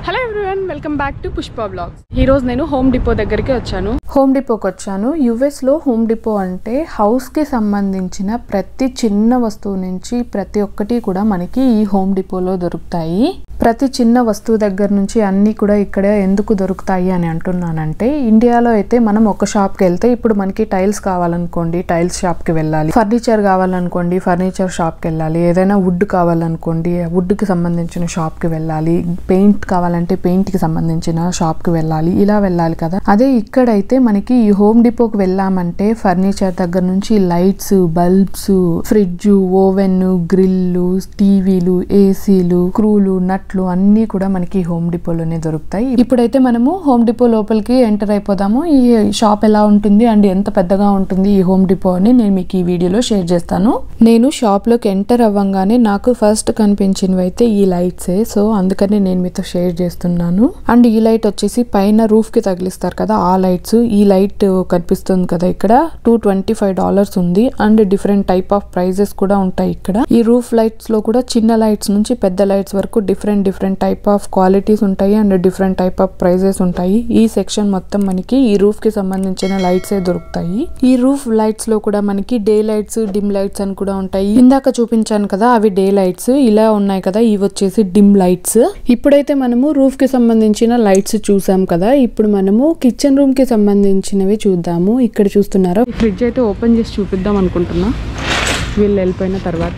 Hello everyone welcome back to Pushpa blogs ఈ రోజు నేను హోమ్ డిపో దగ్గరికి వచ్చాను హోమ్ డిపోకి వచ్చాను యుఎస్లో హోమ్ డిపో అంటే హౌస్కి సంబంధించిన ప్రతి చిన్న వస్తువు నుంచి ప్రతి ఒక్కటి కూడా మనకి ఈ హోమ్ డిపోలో దొరుకుతాయి ప్రతి చిన్న వస్తువు దగ్గర నుంచి అన్నీ కూడా ఇక్కడ ఎందుకు దొరుకుతాయి అని అంటున్నానంటే ఇండియాలో అయితే మనం ఒక షాప్కి వెళ్తే ఇప్పుడు మనకి టైల్స్ కావాలనుకోండి టైల్స్ షాప్కి వెళ్ళాలి ఫర్నిచర్ కావాలనుకోండి ఫర్నిచర్ షాప్కి వెళ్ళాలి ఏదైనా వుడ్ కావాలనుకోండి వుడ్కి సంబంధించిన షాప్కి వెళ్ళాలి పెయింట్ కావాలంటే పెయింట్కి సంబంధించిన షాప్కి వెళ్ళాలి ఇలా వెళ్ళాలి కదా అదే ఇక్కడైతే మనకి ఈ హోమ్ డిపోకి వెళ్ళామంటే ఫర్నిచర్ దగ్గర నుంచి lights bulbs fridge oven grill టీవీలు ఏసీలు క్రూలు నట్లు అన్నీ కూడా మనకి హోమ్ డిపోలోనే దొరుకుతాయి ఇప్పుడైతే మనము హోమ్ డిపో లోపలికి ఎంటర్ అయిపోదాము ఈ షాప్ ఎలా ఉంటుంది అండ్ ఎంత పెద్దగా ఉంటుంది ఈ హోమ్ డిపో అని నేను మీకు ఈ వీడియోలో షేర్ చేస్తాను నేను షాప్ లోకి ఎంటర్ అవ్వగానే నాకు ఫస్ట్ కనిపించినవి అయితే ఈ లైట్సే సో అందుకని నేను మీతో షేర్ చేస్తున్నాను అండ్ ఈ లైట్ వచ్చేసి పైన రూఫ్ కి తగిలిస్తారు కదా ఆ లైట్స్ ఈ లైట్ కనిపిస్తుంది కదా ఇక్కడ టూ ట్వంటీ ఫైవ్ డాలర్స్ ఉంది and different type of prices కూడా ఉంటాయి ఇక్కడ ఈ రూఫ్ లైట్స్ లో కూడా చిన్న లైట్స్ నుంచి పెద్ద లైట్స్ వరకు different different type of qualities ఉంటాయి and different type of prices ఉంటాయి ఈ సెక్షన్ మొత్తం మనకి ఈ రూఫ్ కి సంబంధించిన లైట్స్ దొరుకుతాయి ఈ రూఫ్ లైట్స్ లో కూడా మనకి డే లైట్స్ డిమ్ లైట్స్ అని కూడా ఉంటాయి ఇందాక చూపించాను కదా అవి డే లైట్స్ ఇలా ఉన్నాయి కదా ఇవి వచ్చేసి డిమ్ లైట్స్ ఇప్పుడైతే మనము రూఫ్ కి సంబంధించిన లైట్స్ చూసాం కదా ఇప్పుడు మనము కిచెన్ రూమ్ కి సంబంధించినవి చూద్దాము ఇక్కడ చూస్తున్నారా ఈ ఫ్రిడ్జ్ అయితే ఓపెన్ చేసి చూపిద్దాం అనుకుంటున్నా వీళ్ళు వెళ్ళిపోయిన తర్వాత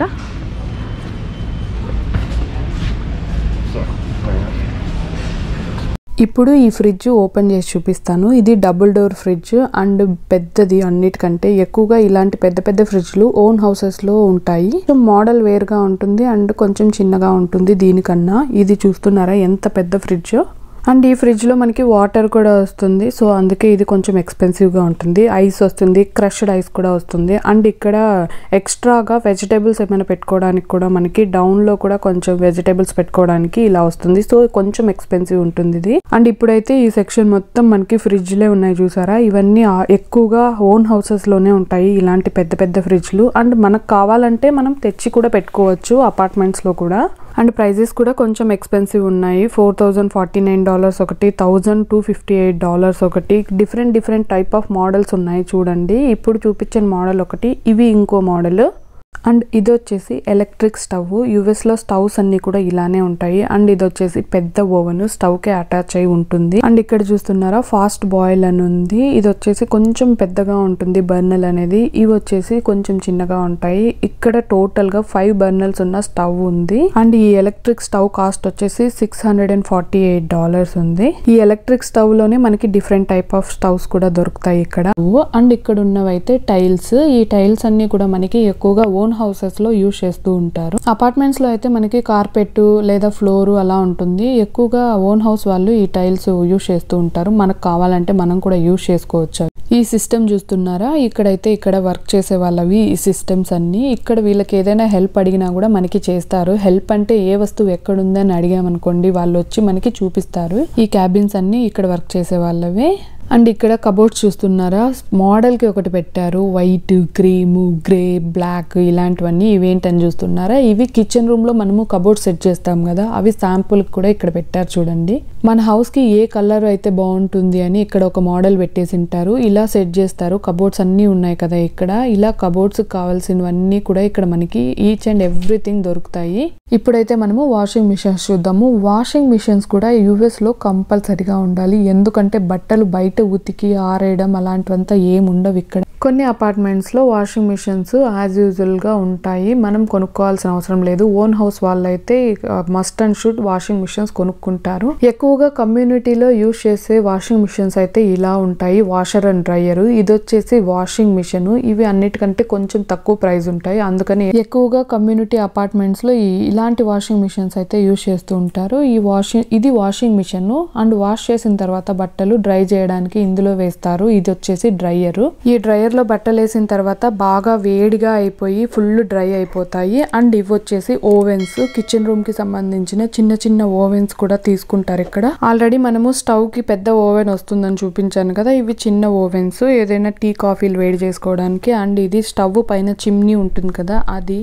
ఇప్పుడు ఈ ఫ్రిడ్జ్ ఓపెన్ చేసి చూపిస్తాను ఇది డబుల్ డోర్ ఫ్రిడ్జ్ అండ్ పెద్దది అన్నిటికంటే ఎక్కువగా ఇలాంటి పెద్ద పెద్ద ఫ్రిడ్జ్లు ఓన్ హౌసెస్ లో ఉంటాయి సో మోడల్ వేరుగా ఉంటుంది అండ్ కొంచెం చిన్నగా ఉంటుంది దీనికన్నా ఇది చూస్తున్నారా ఎంత పెద్ద ఫ్రిడ్జ్ అండ్ ఈ ఫ్రిడ్జ్ లో మనకి వాటర్ కూడా వస్తుంది సో అందుకే ఇది కొంచెం ఎక్స్పెన్సివ్ గా ఉంటుంది ఐస్ వస్తుంది క్రష్డ్ ఐస్ కూడా వస్తుంది అండ్ ఇక్కడ ఎక్స్ట్రాగా వెజిటేబుల్స్ ఏమైనా పెట్టుకోవడానికి కూడా మనకి డౌన్ లో కూడా కొంచెం వెజిటేబుల్స్ పెట్టుకోవడానికి ఇలా వస్తుంది సో కొంచెం ఎక్స్పెన్సివ్ ఉంటుంది ఇది అండ్ ఇప్పుడైతే ఈ సెక్షన్ మొత్తం మనకి ఫ్రిడ్జ్ లే ఉన్నాయి చూసారా ఇవన్నీ ఆ- ఎక్కువగా ఓన్ హౌసెస్ లోనే ఉంటాయి ఇలాంటి పెద్ద పెద్ద ఫ్రిడ్జ్లు అండ్ మనకు కావాలంటే మనం తెచ్చి కూడా పెట్టుకోవచ్చు అపార్ట్మెంట్స్ లో కూడా అండ్ ప్రైజెస్ కూడా కొంచెం ఎక్స్పెన్సివ్ ఉన్నాయి four thousand forty nine dollars ఒకటి thousand two fifty eight dollars ఒకటి different different type of models ఉన్నాయి చూడండి ఇప్పుడు చూపించిన మోడల్ ఒకటి ఇవి ఇంకో మోడల్ అండ్ ఇది వచ్చేసి ఎలక్ట్రిక్ స్టవ్ యుఎస్లో స్టవ్స్ అన్ని కూడా ఇలానే ఉంటాయి అండ్ ఇది వచ్చేసి పెద్ద ఓవెన్ స్టవ్ కి అటాచ్ అయి ఉంటుంది అండ్ ఇక్కడ చూస్తున్నారా ఫాస్ట్ బాయిల్ అని ఉంది ఇది వచ్చేసి కొంచెం పెద్దగా ఉంటుంది బర్నల్ అనేది ఇవి వచ్చేసి కొంచెం చిన్నగా ఉంటాయి ఇక్కడ టోటల్ గా ఫైవ్ బర్నల్స్ ఉన్న స్టవ్ ఉంది అండ్ ఈ ఎలక్ట్రిక్ స్టవ్ కాస్ట్ వచ్చేసి six hundred and forty eight dollars ఉంది ఈ ఎలక్ట్రిక్ స్టవ్ లోనే మనకి డిఫరెంట్ టైప్ ఆఫ్ స్టవ్స్ కూడా దొరుకుతాయి ఇక్కడ అండ్ ఇక్కడ ఉన్నవైతే టైల్స్ ఈ టైల్స్ అన్ని కూడా మనకి ఎక్కువగా ఓన్ హౌసెస్ లో యూజ్ చేస్తూ ఉంటారు అపార్ట్మెంట్స్ లో అయితే మనకి కార్పెట్ లేదా ఫ్లోర్ అలా ఉంటుంది ఎక్కువగా ఓన్ హౌస్ వాళ్ళు ఈ టైల్స్ యూజ్ చేస్తూ ఉంటారు మనకు కావాలంటే మనం కూడా యూజ్ చేసుకోవచ్చు ఈ సిస్టమ్ చూస్తున్నారా ఇక్కడైతే ఇక్కడ వర్క్ చేసే వాళ్ళవి ఈ సిస్టమ్స్ అన్ని ఇక్కడ వీళ్ళకి ఏదైనా హెల్ప్ అడిగినా కూడా మనకి చేస్తారు హెల్ప్ అంటే ఏ వస్తువు ఎక్కడుందని అడిగామనుకోండి వాళ్ళు వచ్చి మనకి చూపిస్తారు ఈ క్యాబిన్స్ అన్ని ఇక్కడ వర్క్ చేసే వాళ్ళవే అండ్ ఇక్కడ కబోర్డ్స్ చూస్తున్నారా మోడల్ కి ఒకటి పెట్టారు వైట్ క్రీమ్ గ్రే బ్లాక్ ఇలాంటివన్నీ ఇవేంటని చూస్తున్నారా ఇవి కిచెన్ రూమ్ లో మనము కబోర్డ్ సెట్ చేస్తాం కదా అవి శాంపుల్ కూడా ఇక్కడ పెట్టారు చూడండి మన హౌస్ కి ఏ కలర్ అయితే బాగుంటుంది అని ఇక్కడ ఒక మోడల్ పెట్టేసి ఉంటారు ఇలా సెట్ చేస్తారు కబోర్డ్స్ అన్నీ ఉన్నాయి కదా ఇక్కడ ఇలా కబోర్డ్స్ కావాల్సినవన్నీ కూడా ఇక్కడ మనకి ఈచ్ అండ్ ఎవ్రీథింగ్ దొరుకుతాయి ఇప్పుడైతే మనము వాషింగ్ మిషన్స్ చూద్దాము వాషింగ్ మిషన్స్ కూడా యుఎస్ లో కంపల్సరిగా ఉండాలి ఎందుకంటే బట్టలు బయట ఉతికి ఆరేయడం అలాంటివంతా ఏం ఉండవు ఇక్కడ కొన్ని అపార్ట్మెంట్స్ లో వాషింగ్ మిషన్స్ యాజ్ యూజువల్ గా ఉంటాయి మనం కొనుక్కోవాల్సిన అవసరం లేదు ఓన్ హౌస్ వాళ్ళైతే must and should washing machines కొనుక్కుంటారు ఎక్కువగా కమ్యూనిటీలో యూజ్ చేసే వాషింగ్ మిషన్స్ అయితే ఇలా ఉంటాయి వాషర్ అండ్ డ్రయర్ ఇది వచ్చేసి వాషింగ్ మిషన్ ఇవి అన్నిటికంటే కొంచెం తక్కువ ప్రైస్ ఉంటాయి అందుకని ఎక్కువగా కమ్యూనిటీ అపార్ట్మెంట్స్ లో ఈ ఇలాంటి వాషింగ్ మిషన్స్ అయితే యూజ్ చేస్తూ ఉంటారు ఈ వాషింగ్ ఇది వాషింగ్ మిషన్ అండ్ వాష్ చేసిన తర్వాత బట్టలు డ్రై చేయడానికి ఇందులో వేస్తారు ఇది వచ్చేసి డ్రయర్ ఈ డ్రయర్ లో బట్టలు వేసిన తర్వాత బాగా వేడిగా అయిపోయి ఫుల్ డ్రై అయిపోతాయి అండ్ ఇవి వచ్చేసి ఓవెన్స్ కిచెన్ రూమ్ కి సంబంధించిన చిన్న చిన్న ఓవెన్స్ కూడా తీసుకుంటారు ఇక్కడ ఆల్రెడీ మనము స్టవ్ కి పెద్ద ఓవెన్ వస్తుందని చూపించాను కదా ఇవి చిన్న ఓవెన్స్ ఏదైనా టీ కాఫీలు వేడి చేసుకోవడానికి అండ్ ఇది స్టవ్ పైన చిమ్నీ ఉంటుంది కదా అది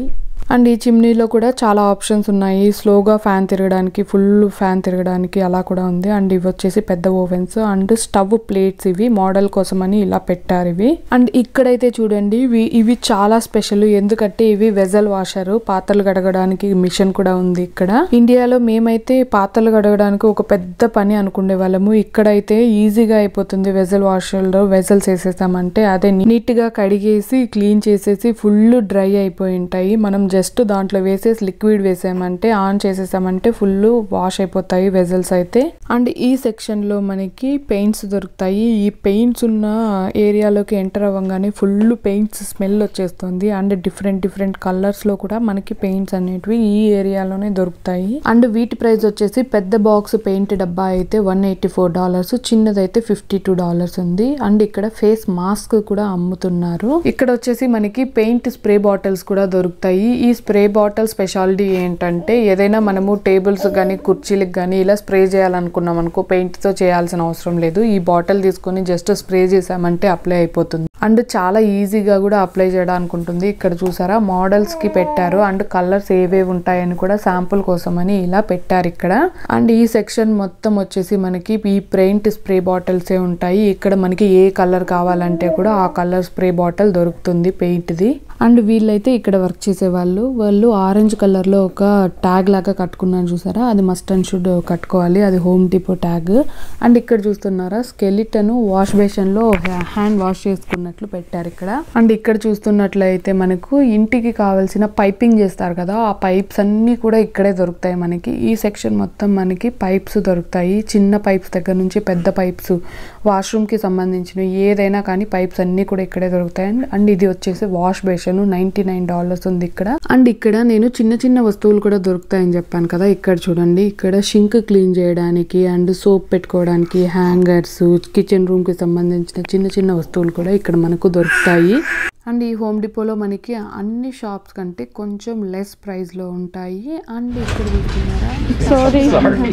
అండ్ ఈ చిమ్నీలో కూడా చాలా ఆప్షన్స్ ఉన్నాయి స్లోగా ఫ్యాన్ తిరగడానికి ఫుల్ ఫ్యాన్ తిరగడానికి అలా కూడా ఉంది అండ్ ఇవి వచ్చేసి పెద్ద ఓవెన్స్ అండ్ స్టవ్ ప్లేట్స్ ఇవి మోడల్ కోసం అని ఇలా పెట్టారు ఇవి అండ్ ఇక్కడైతే చూడండి ఇవి ఇవి చాలా స్పెషల్ ఎందుకంటే ఇవి వెజల్ వాషర్ పాత్రలు కడగడానికి మిషన్ కూడా ఉంది ఇక్కడ ఇండియాలో మేమైతే పాత్రలు కడగడానికి ఒక పెద్ద పని అనుకునే వాళ్ళము ఇక్కడైతే ఈజీగా అయిపోతుంది వెజల్ వాషర్ లో వెజల్స్ వేసేసామంటే అదే నీట్ గా కడిగేసి క్లీన్ చేసేసి ఫుల్ డ్రై అయిపోయి ఉంటాయి మనం జస్ట్ దాంట్లో వేసేసి లిక్విడ్ వేసామంటే ఆన్ చేసేసామంటే ఫుల్ వాష్ అయిపోతాయి వెజల్స్ అయితే అండ్ ఈ సెక్షన్ లో మనకి పెయింట్స్ దొరుకుతాయి ఈ పెయింట్స్ ఉన్న ఏరియాలోకి ఎంటర్ అవ్వగానే ఫుల్ పెయింట్స్ స్మెల్ వచ్చేస్తుంది అండ్ డిఫరెంట్ డిఫరెంట్ కలర్స్ లో కూడా మనకి పెయింట్స్ అనేటివి ఈ ఏరియాలోనే దొరుకుతాయి అండ్ వీటి ప్రైస్ వచ్చేసి పెద్ద బాక్స్ పెయింట్ డబ్బా అయితే వన్ ఎయిటీ ఫోర్ డాలర్స్ చిన్నదైతే ఫిఫ్టీ టూ డాలర్స్ ఉంది అండ్ ఇక్కడ ఫేస్ మాస్క్ కూడా అమ్ముతున్నారు ఇక్కడ వచ్చేసి మనకి పెయింట్ స్ప్రే బాటిల్స్ కూడా దొరుకుతాయి ఈ స్ప్రే బాటిల్ స్పెషాలిటీ ఏంటంటే ఏదైనా మనము టేబుల్స్ కానీ కుర్చీలకు కానీ ఇలా స్ప్రే చేయాలనుకున్నాం అనుకో పెయింట్ తో చేయాల్సిన అవసరం లేదు ఈ బాటిల్ తీసుకొని జస్ట్ స్ప్రే చేసామంటే అప్లై అయిపోతుంది అండ్ చాలా ఈజీగా కూడా అప్లై చేయడానికి ఉంటుంది ఇక్కడ చూసారా మోడల్స్ కి పెట్టారు అండ్ కలర్స్ ఏవేవి ఉంటాయని కూడా శాంపుల్ కోసం అని ఇలా పెట్టారు ఇక్కడ అండ్ ఈ సెక్షన్ మొత్తం వచ్చేసి మనకి ఈ పెయింట్ స్ప్రే బాటిల్సే ఉంటాయి ఇక్కడ మనకి ఏ కలర్ కావాలంటే కూడా ఆ కలర్ స్ప్రే బాటిల్ దొరుకుతుంది పెయింట్ ది అండ్ వీళ్ళైతే ఇక్కడ వర్క్ చేసే వాళ్ళు వాళ్ళు ఆరెంజ్ కలర్ లో ఒక ట్యాగ్ లాగా కట్టుకున్నారు చూసారా అది మస్ట్ అండ్ షుడ్ కట్టుకోవాలి అది హోమ్ డిపో ట్యాగ్ అండ్ ఇక్కడ చూస్తున్నారా స్కెలిటన్ వాష్ బేషన్ లో హ్యాండ్ వాష్ చేసుకున్నట్లు పెట్టారు ఇక్కడ అండ్ ఇక్కడ చూస్తున్నట్లయితే మనకు ఇంటికి కావాల్సిన పైపింగ్ చేస్తారు కదా ఆ పైప్స్ అన్ని కూడా ఇక్కడే దొరుకుతాయి మనకి ఈ సెక్షన్ మొత్తం మనకి పైప్స్ దొరుకుతాయి చిన్న పైప్స్ దగ్గర నుంచి పెద్ద పైప్స్ వాష్రూమ్ కి సంబంధించినవి ఏదైనా కానీ పైప్స్ అన్ని కూడా ఇక్కడే దొరుకుతాయి అండ్- అండ్ ఇది వచ్చేసి wash basin ninety nine dollars ఉంది ఇక్కడ అండ్ ఇక్కడ నేను చిన్న చిన్న వస్తువులు కూడా దొరుకుతాయని చెప్పాను కదా ఇక్కడ చూడండి ఇక్కడ షింక్ క్లీన్ చేయడానికి అండ్ సోప్ పెట్టుకోవడానికి హ్యాంగర్స్ కిచెన్ రూమ్ కి సంబంధించిన చిన్న చిన్న వస్తువులు కూడా ఇక్కడ మనకు దొరుకుతాయి అండ్ ఈ హోమ్ డిపోలో మనకి అన్ని షాప్స్ కంటే కొంచెం లెస్ ప్రైస్ లో ఉంటాయి అండ్ ఇక్కడ చూస్తున్నారా Sorry.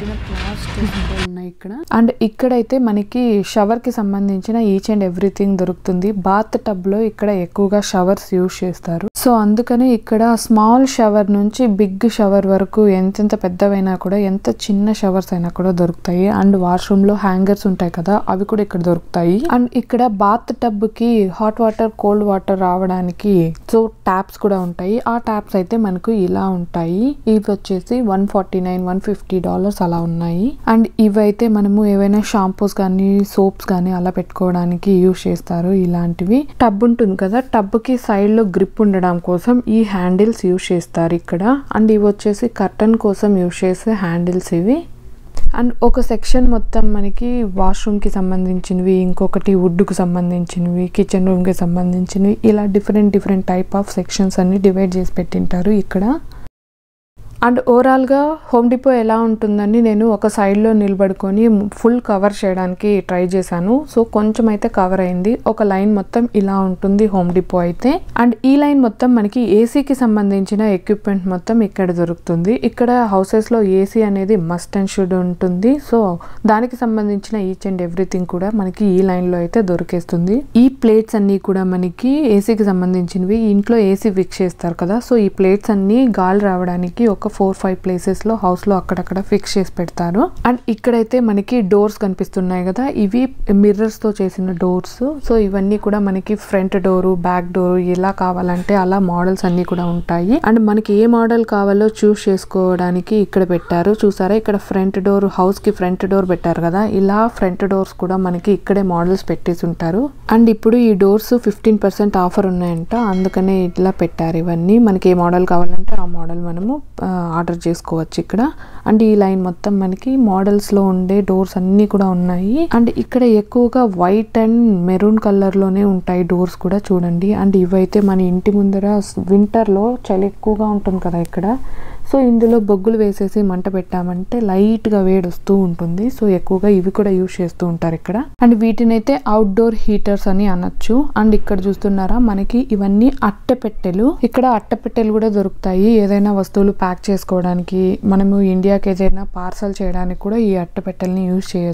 ఉన్నాయి ఇక్కడ అండ్ ఇక్కడైతే మనకి షవర్ కి సంబంధించిన ఈచ్ అండ్ ఎవ్రీథింగ్ దొరుకుతుంది బాత్ టబ్ లో ఇక్కడ ఎక్కువగా షవర్స్ యూజ్ చేస్తారు సో అందుకని ఇక్కడ స్మాల్ షవర్ నుంచి బిగ్ షవర్ వరకు ఎంతెంత పెద్దవైనా కూడా ఎంత చిన్న షవర్స్ అయినా కూడా దొరుకుతాయి అండ్ వాష్రూమ్ లో హ్యాంగర్స్ ఉంటాయి కదా అవి కూడా ఇక్కడ దొరుకుతాయి అండ్ ఇక్కడ బాత్ టబ్ కి హాట్ వాటర్ కోల్డ్ వాటర్ రావడానికి సో ట్యాప్స్ కూడా ఉంటాయి ఆ ట్యాప్స్ అయితే మనకు ఇలా ఉంటాయి ఇవి వచ్చేసి one forty nine one fifty dollars అలా ఉన్నాయి అండ్ ఇవైతే మనము ఏవైనా షాంపూస్ కానీ సోప్స్ కానీ అలా పెట్టుకోవడానికి యూస్ చేస్తారు ఇలాంటివి టబ్ ఉంటుంది కదా టబ్ కి సైడ్ లో గ్రిప్ ఉండడం కోసం ఈ హ్యాండిల్స్ యూస్ చేస్తారు ఇక్కడ అండ్ ఇవి వచ్చేసి కర్టన్ కోసం యూస్ చేసే హ్యాండిల్స్ ఇవి అండ్ ఒక సెక్షన్ మొత్తం మనకి వాష్రూమ్కి సంబంధించినవి ఇంకొకటి వుడ్కు సంబంధించినవి కిచెన్ రూమ్కి సంబంధించినవి ఇలా different different type of sections అన్ని డివైడ్ చేసి పెట్టింటారు ఇక్కడ అండ్ ఓవరాల్గా హోమ్ డిపో ఎలా ఉంటుందని నేను ఒక సైడ్లో నిలబడుకొని ఫుల్ కవర్ చేయడానికి ట్రై చేశాను సో కొంచెం అయితే కవర్ అయింది ఒక లైన్ మొత్తం ఇలా ఉంటుంది హోమ్ డిపో అయితే అండ్ ఈ లైన్ మొత్తం మనకి ఏసీకి సంబంధించిన ఎక్విప్మెంట్ మొత్తం ఇక్కడ దొరుకుతుంది ఇక్కడ హౌసెస్లో ఏసీ అనేది మస్ట్ అండ్ షుడ్ ఉంటుంది సో దానికి సంబంధించిన ఈచ్ అండ్ ఎవ్రీథింగ్ కూడా మనకి ఈ లైన్లో అయితే దొరికేస్తుంది ఈ ప్లేట్స్ అన్నీ కూడా మనకి ఏసీకి సంబంధించినవి ఇంట్లో ఏసీ ఫిక్స్ చేస్తారు కదా సో ఈ ప్లేట్స్ అన్ని గాలి రావడానికి ఒక ఫోర్ ఫైవ్ ప్లేసెస్ లో హౌస్ లో అక్కడక్కడ ఫిక్స్ చేసి పెడతారు అండ్ ఇక్కడైతే మనకి డోర్స్ కనిపిస్తున్నాయి కదా ఇవి మిర్రర్స్ తో చేసిన డోర్స్ సో ఇవన్నీ కూడా మనకి ఫ్రంట్ డోర్ బ్యాక్ డోర్ ఎలా కావాలంటే అలా మోడల్స్ అన్ని కూడా ఉంటాయి అండ్ మనకి ఏ మోడల్ కావాలో చూస్ చేసుకోవడానికి ఇక్కడ పెట్టారు చూసారా ఇక్కడ ఫ్రంట్ డోర్ హౌస్ కి ఫ్రంట్ డోర్ పెట్టారు కదా ఇలా ఫ్రంట్ డోర్స్ కూడా మనకి ఇక్కడే మోడల్స్ పెట్టేసి ఉంటారు అండ్ ఇప్పుడు ఈ డోర్స్ ఫిఫ్టీన్ పర్సెంట్ ఆఫర్ ఉన్నాయంట అందుకనే ఇట్లా పెట్టారు ఇవన్నీ మనకి ఏ మోడల్ కావాలంటే ఆ మోడల్ మనము ఆర్డర్ చేసుకోవచ్చు ఇక్కడ అండ్ ఈ లైన్ మొత్తం మనకి మోడల్స్ లో ఉండే డోర్స్ అన్ని కూడా ఉన్నాయి అండ్ ఇక్కడ ఎక్కువగా వైట్ అండ్ మెరూన్ కలర్ లోనే ఉంటాయి డోర్స్ కూడా చూడండి అండ్ ఇవైతే మన ఇంటి ముందర వింటర్ లో చలి ఎక్కువగా ఉంటుంది కదా ఇక్కడ సో ఇందులో బొగ్గులు వేసేసి మంట పెట్టామంటే లైట్ గా వేడి వస్తూ ఉంటుంది సో ఎక్కువగా ఇవి కూడా యూస్ చేస్తూ ఉంటారు ఇక్కడ అండ్ వీటినైతే అవుట్డోర్ హీటర్స్ అని అనొచ్చు అండ్ ఇక్కడ చూస్తున్నారా మనకి ఇవన్నీ అట్టపెట్టెలు ఇక్కడ అట్టపెట్టెలు కూడా దొరుకుతాయి ఏదైనా వస్తువులు ప్యాక్ చేసుకోవడానికి మనము ఇండియాకి ఏదైనా పార్సల్ చేయడానికి కూడా ఈ అట్టపెట్టెల్ని యూస్ చేయొచ్చు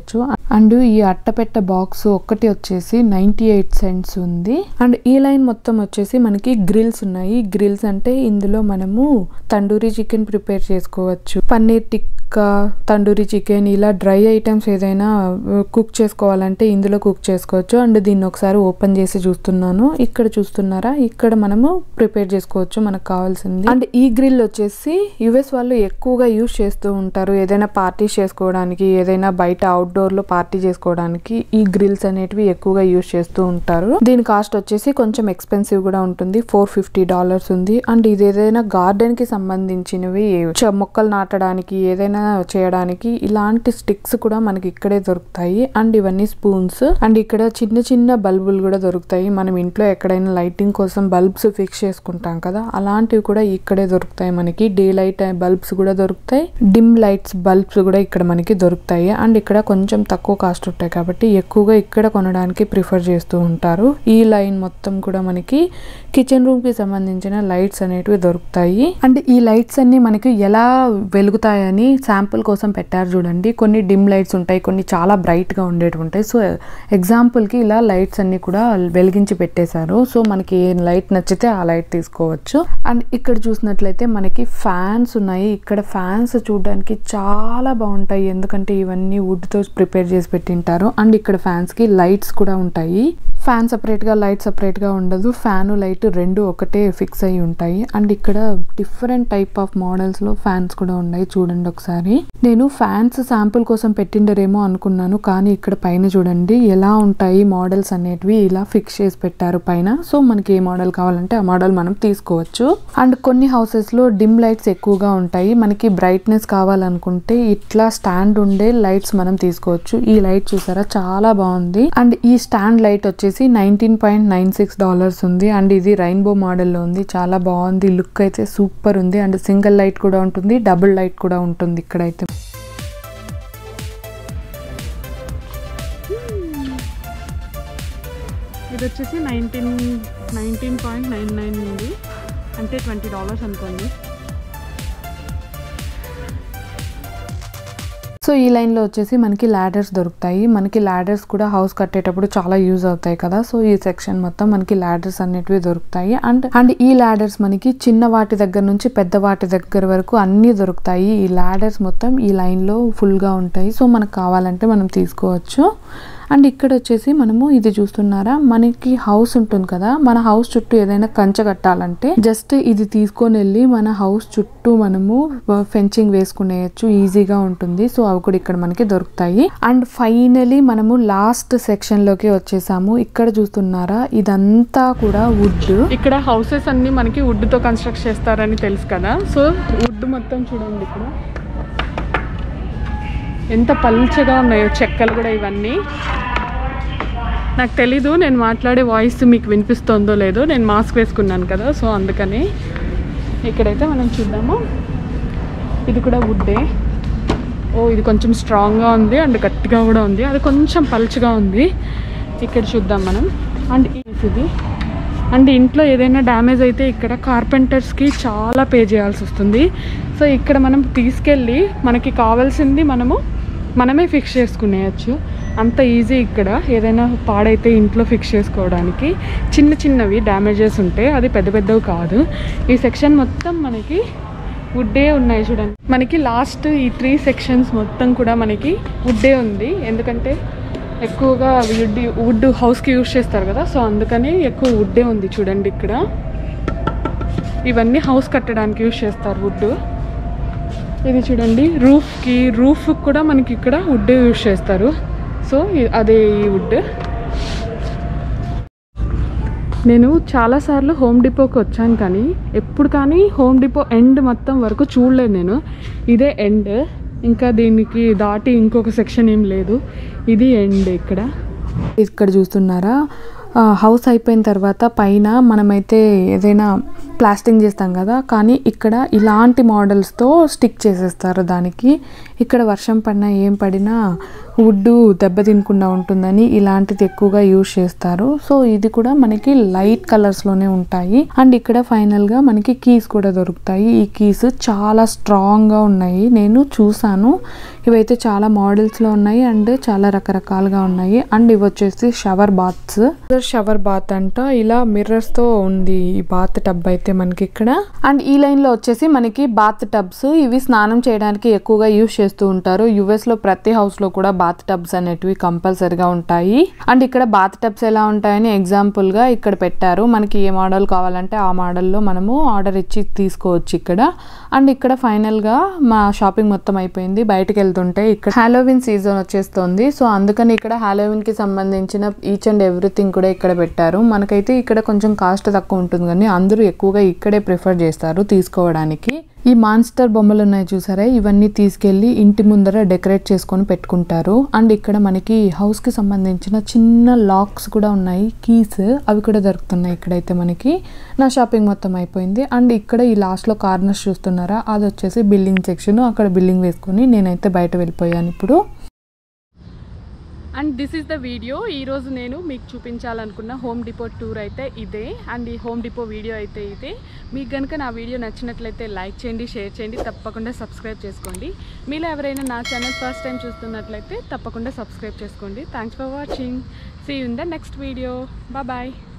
అండ్ ఈ అట్టపెట్ట బాక్స్ ఒక్కటి వచ్చేసి నైంటీ ఎయిట్ సెంట్స్ ఉంది అండ్ ఈ లైన్ మొత్తం వచ్చేసి మనకి గ్రిల్స్ ఉన్నాయి గ్రిల్స్ అంటే ఇందులో మనము తండూరి చికెన్ ప్రిపేర్ చేసుకోవచ్చు పన్నీర్ టిక్కా తండూరి చికెన్ ఇలా డ్రై ఐటమ్స్ ఏదైనా కుక్ చేసుకోవాలంటే ఇందులో కుక్ చేసుకోవచ్చు అండ్ దీన్ని ఒకసారి ఓపెన్ చేసి చూస్తున్నాను ఇక్కడ చూస్తున్నారా ఇక్కడ మనము ప్రిపేర్ చేసుకోవచ్చు మనకు కావాల్సింది అండ్ ఈ గ్రిల్ వచ్చేసి యుఎస్ వాళ్ళు ఎక్కువగా యూస్ చేస్తూ ఉంటారు ఏదైనా పార్టీస్ చేసుకోవడానికి ఏదైనా బయట అవుట్డోర్ లో పార్టీ చేసుకోవడానికి ఈ గ్రిల్స్ అనేటివి ఎక్కువగా యూస్ చేస్తూ ఉంటారు దీని కాస్ట్ వచ్చేసి కొంచెం ఎక్స్పెన్సివ్ కూడా ఉంటుంది ఫోర్ ఫిఫ్టీ డాలర్స్ ఉంది అండ్ ఇది ఏదైనా గార్డెన్ కి సంబంధించినవి చ- మొక్కలు నాటడానికి ఏదైనా చేయడానికి ఇలాంటి స్టిక్స్ కూడా మనకి ఇక్కడే దొరుకుతాయి అండ్ ఇవన్నీ స్పూన్స్ అండ్ ఇక్కడ చిన్న చిన్న బల్బులు కూడా దొరుకుతాయి మనం ఇంట్లో ఎక్కడైనా లైటింగ్ కోసం బల్బ్స్ ఫిక్స్ చేసుకుంటాం కదా అలాంటివి కూడా ఇక్కడే దొరుకుతాయి మనకి డే లైట్ బల్బ్స్ కూడా దొరుకుతాయి డిమ్ లైట్స్ బల్బ్స్ కూడా ఇక్కడ మనకి దొరుకుతాయి అండ్ ఇక్కడ కొంచెం తక్కువ కాస్ట్ ఉంటాయి కాబట్టి ఎక్కువగా ఇక్కడ కొనడానికి ప్రిఫర్ చేస్తూ ఉంటారు ఈ లైన్ మొత్తం కూడా మనకి కిచెన్ రూమ్ కి సంబంధించిన లైట్స్ అనేటివి దొరుకుతాయి అండ్ ఈ లైట్స్ అన్ని మనకి ఎలా వెలుగుతాయని శాంపుల్ కోసం పెట్టారు చూడండి కొన్ని డిమ్ లైట్స్ ఉంటాయి కొన్ని చాలా బ్రైట్ గా ఉండేవి ఉంటాయి సో ఎగ్జాంపుల్ కి ఇలా లైట్స్ అన్ని కూడా వెలిగించి పెట్టేశారు సో మనకి ఏ లైట్ నచ్చితే ఆ లైట్ తీసుకోవచ్చు అండ్ ఇక్కడ చూసినట్లయితే మనకి ఫ్యాన్స్ ఉన్నాయి ఇక్కడ ఫ్యాన్స్ చూడడానికి చాలా బాగుంటాయి ఎందుకంటే ఇవన్నీ wood తో ప్రిపేర్ చేసి పెట్టింటారు అండ్ ఇక్కడ ఫ్యాన్స్ కి లైట్స్ కూడా ఉంటాయి ఫ్యాన్ సపరేట్ గా లైట్ సపరేట్ గా ఉండదు ఫ్యాన్ లైట్ రెండు ఒకటే ఫిక్స్ అయి ఉంటాయి అండ్ ఇక్కడ డిఫరెంట్ టైప్ ఆఫ్ మోడల్స్ లో ఫ్యాన్స్ కూడా ఉన్నాయి చూడండి ఒకసారి నేను ఫ్యాన్స్ శాంపుల్ కోసం పెట్టిండరేమో అనుకున్నాను కానీ ఇక్కడ పైన చూడండి ఎలా ఉంటాయి మోడల్స్ అనేటివి ఇలా ఫిక్స్ చేసి పెట్టారు పైన సో మనకి ఏ మోడల్ కావాలంటే ఆ మోడల్ మనం తీసుకోవచ్చు అండ్ కొన్ని హౌసెస్ లో డిమ్ లైట్స్ ఎక్కువగా ఉంటాయి మనకి బ్రైట్నెస్ కావాలనుకుంటే ఇట్లా స్టాండ్ ఉండే లైట్స్ మనం తీసుకోవచ్చు ఈ లైట్ చూసారా చాలా బాగుంది అండ్ ఈ స్టాండ్ లైట్ వచ్చేసి nineteen point nine six dollars ఉంది అండ్ ఇది రెయిన్బో మోడల్లో ఉంది చాలా బాగుంది లుక్ అయితే సూపర్ ఉంది అండ్ సింగిల్ లైట్ కూడా ఉంటుంది డబుల్ లైట్ కూడా ఉంటుంది ఇక్కడైతే ఇది వచ్చేసి nineteen nineteen point nine nine ఉంది అంటే ట్వంటీ డాలర్స్ అనుకోండి సో ఈ లైన్లో వచ్చేసి మనకి ల్యాడర్స్ దొరుకుతాయి మనకి ల్యాడర్స్ కూడా హౌస్ కట్టేటప్పుడు చాలా యూజ్ అవుతాయి కదా సో ఈ సెక్షన్ మొత్తం మనకి ల్యాడర్స్ అనేటివి దొరుకుతాయి అండ్ అండ్ ఈ ల్యాడర్స్ మనకి చిన్న వాటి దగ్గర నుంచి పెద్ద వాటి దగ్గర వరకు అన్నీ దొరుకుతాయి ఈ ల్యాడర్స్ మొత్తం ఈ లైన్లో ఫుల్గా ఉంటాయి సో మనకు కావాలంటే మనం తీసుకోవచ్చు అండ్ ఇక్కడ వచ్చేసి మనము ఇది చూస్తున్నారా మనకి హౌస్ ఉంటుంది కదా మన హౌస్ చుట్టూ ఏదైనా కంచె కట్టాలంటే జస్ట్ ఇది తీసుకొని వెళ్ళి మన హౌస్ చుట్టూ మనము ఫెన్సింగ్ వేసుకునేయచ్చు ఈజీగా ఉంటుంది సో అవి కూడా ఇక్కడ మనకి దొరుకుతాయి అండ్ ఫైనలీ మనము లాస్ట్ సెక్షన్ లోకి వచ్చేసాము ఇక్కడ చూస్తున్నారా ఇదంతా కూడా వుడ్ ఇక్కడ హౌసెస్ అన్ని మనకి wood తో కన్స్ట్రక్ట్ చేస్తారని తెలుసు కదా సో వుడ్ మొత్తం చూడండి ఇక్కడ ఎంత పల్చగా ఉన్నాయో చెక్కలు కూడా ఇవన్నీ నాకు తెలీదు నేను మాట్లాడే వాయిస్ మీకు వినిపిస్తుందో లేదో నేను మాస్క్ వేసుకున్నాను కదా సో అందుకని ఇక్కడైతే మనం చూద్దాము ఇది కూడా వుడ్డే ఓ ఇది కొంచెం స్ట్రాంగ్గా ఉంది అండ్ గట్టిగా కూడా ఉంది అది కొంచెం పల్చగా ఉంది ఇక్కడ చూద్దాం మనం అండ్ ఇది అండ్ ఇంట్లో ఏదైనా డ్యామేజ్ అయితే ఇక్కడ కార్పెంటర్స్కి చాలా పే చేయాల్సి వస్తుంది సో ఇక్కడ మనం తీసుకెళ్ళి మనకి కావాల్సింది మనము మనమే ఫిక్స్ చేసుకునేయచ్చు అంత ఈజీ ఇక్కడ ఏదైనా పాడైతే ఇంట్లో ఫిక్స్ చేసుకోవడానికి చిన్న చిన్నవి డ్యామేజెస్ ఉంటే అది పెద్ద పెద్దవి కాదు ఈ సెక్షన్ మొత్తం మనకి వుడ్డే ఉన్నాయి చూడండి మనకి లాస్ట్ ఈ త్రీ సెక్షన్స్ మొత్తం కూడా మనకి వుడ్డే ఉంది ఎందుకంటే ఎక్కువగా వుడ్ వుడ్ హౌస్కి యూజ్ చేస్తారు కదా సో అందుకని ఎక్కువ వుడ్డే ఉంది చూడండి ఇక్కడ ఇవన్నీ హౌస్ కట్టడానికి యూజ్ చేస్తారు వుడ్ ఇది చూడండి రూఫ్కి రూఫ్ కూడా మనకి ఇక్కడ వుడ్ యూజ్ చేస్తారు సో ఇ- అదే ఈ వుడ్ నేను చాలాసార్లు హోమ్ డిపోకి వచ్చాను కానీ ఎప్పుడు కానీ హోమ్ డిపో ఎండ్ మొత్తం వరకు చూడలేదు నేను ఇదే ఎండ్ ఇంకా దీనికి దాటి ఇంకొక సెక్షన్ ఏం లేదు ఇది ఎండ్ ఇక్కడ ఇక్కడ చూస్తున్నారా ఆ, హౌస్ అయిపోయిన తర్వాత పైన మనమైతే ఏదైనా ప్లాస్టింగ్ చేస్తాం కదా కానీ ఇక్కడ ఇలాంటి మోడల్స్తో స్టిక్ చేసేస్తారు దానికి ఇక్కడ వర్షం పడినా ఏం పడినా వుడ్ దెబ్బ తినకుండా ఉంటుందని ఇలాంటిది ఎక్కువగా యూజ్ చేస్తారు సో ఇది కూడా మనకి లైట్ కలర్స్లోనే ఉంటాయి అండ్ ఇక్కడ ఫైనల్గా మనకి కీస్ కూడా దొరుకుతాయి ఈ కీస్ చాలా స్ట్రాంగ్గా ఉన్నాయి నేను చూసాను ఇవైతే చాలా మోడల్స్లో ఉన్నాయి అండ్ చాలా రకరకాలుగా ఉన్నాయి అండ్ ఇవి వచ్చేసి షవర్ బాత్స్ షవర్ బాత్ అంట ఇలా మిర్రర్స్ తో ఉంది ఈ బాత్ టబ్ అయితే మనకి ఇక్కడ అండ్ ఈ లైన్ లో వచ్చేసి మనకి బాత్ టబ్స్ ఇవి స్నానం చేయడానికి ఎక్కువగా యూస్ చేస్తూ ఉంటారు యుఎస్ లో ప్రతి హౌస్ లో కూడా బాత్ టబ్స్ అనేటివి కంపల్సరిగా ఉంటాయి అండ్ ఇక్కడ బాత్ టబ్స్ ఎలా ఉంటాయని ఎగ్జాంపుల్ గా ఇక్కడ పెట్టారు మనకి ఏ మోడల్ కావాలంటే ఆ మోడల్లో మనము ఆర్డర్ ఇచ్చి తీసుకోవచ్చు ఇక్కడ అండ్ ఇక్కడ ఫైనల్ గా మా షాపింగ్ మొత్తం అయిపోయింది బయటకు వెళ్తుంటే ఇక్కడ హాలోవిన్ సీజన్ వచ్చేస్తుంది సో అందుకని ఇక్కడ హాలోవిన్ కి సంబంధించిన ఈచ్ అండ్ ఎవ్రీథింగ్ కూడా ఇక్కడ పెట్టారు మనకైతే ఇక్కడ కొంచెం కాస్ట్ తక్కువ ఉంటుంది కానీ అందరూ ఎక్కువగా ఇక్కడే ప్రిఫర్ చేస్తారు తీసుకోవడానికి ఈ మాన్స్టర్ బొమ్మలు ఉన్నాయి చూసారా ఇవన్నీ తీసుకెళ్లి ఇంటి ముందర డెకరేట్ చేసుకొని పెట్టుకుంటారు అండ్ ఇక్కడ మనకి హౌస్ కి సంబంధించిన చిన్న లాక్స్ కూడా ఉన్నాయి కీస్ అవి కూడా దొరుకుతున్నాయి ఇక్కడైతే మనకి నా షాపింగ్ మొత్తం అయిపోయింది అండ్ ఇక్కడ ఈ లాస్ట్ లో కార్నర్స్ చూస్తున్నారా అది వచ్చేసి బిల్డింగ్ సెక్షన్ అక్కడ బిల్డింగ్ వేసుకొని నేనైతే బయట వెళ్ళిపోయాను ఇప్పుడు and this is the video ఈరోజు నేను మీకు చూపించాలనుకున్న హోమ్ డిపో టూర్ అయితే ఇదే అండ్ ఈ హోమ్ డిపో వీడియో అయితే ఇదే మీకు కనుక నా వీడియో నచ్చినట్లయితే లైక్ చేయండి షేర్ చేయండి తప్పకుండా సబ్స్క్రైబ్ చేసుకోండి మీలో ఎవరైనా నా ఛానల్ ఫస్ట్ టైం చూస్తున్నట్లయితే తప్పకుండా సబ్స్క్రైబ్ చేసుకోండి thanks for watching see in the next video bye